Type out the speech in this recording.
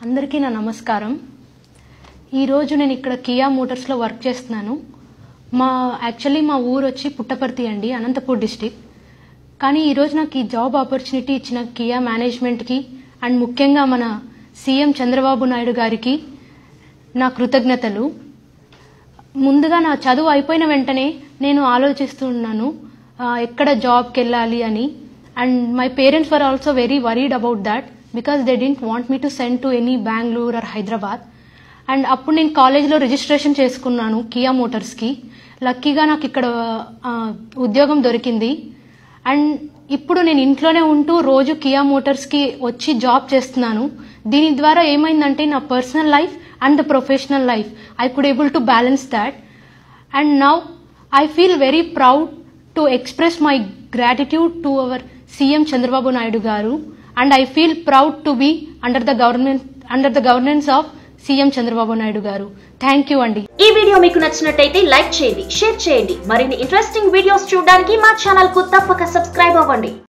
అందరికీ నా నమస్కారం ఈరోజు నేను ఇక్కడ కియా మోటార్స్లో వర్క్ చేస్తున్నాను మా యాక్చువల్లీ మా ఊరు వచ్చి పుట్టపర్తి అండి అనంతపూర్ డిస్టిక్ కానీ ఈరోజు నాకు ఈ జాబ్ ఆపర్చునిటీ ఇచ్చిన కియా మేనేజ్మెంట్కి అండ్ ముఖ్యంగా మన సీఎం చంద్రబాబు నాయుడు గారికి నా కృతజ్ఞతలు ముందుగా నా చదువు అయిపోయిన వెంటనే నేను ఆలోచిస్తూ ఉన్నాను ఆ, ఎక్కడ జాబ్కి వెళ్ళాలి అని and my parents were also very worried about that because they didn't want me to send to any Bengaluru or Hyderabad and అప్పుడు నేను కాలేజ్లో రిజిస్ట్రేషన్ చేసుకున్నాను కియా మోటార్స్కి లక్కీగా నాకు ఇక్కడ ఆ, ఉద్యోగం దొరికింది అండ్ ఇప్పుడు నేను ఇంట్లోనే ఉంటూ రోజు కియా మోటార్స్కి వచ్చి జాబ్ చేస్తున్నాను దీని ద్వారా ఏమైందంటే నా personal life and the professional life I could able to balance that and now I feel very proud to express my gratitude to our CM Chandrababu Naidu garu and I feel proud to be under the government under the governance of CM Chandrababu Naidu garu thank you అండి ఈ video మీకు నచ్చినట్టయితే like చేయండి share చేయండి మరిన్ని interesting videos చూడడానికి మా channel కు తప్పక సబ్స్క్రైబ్ అవ్వండి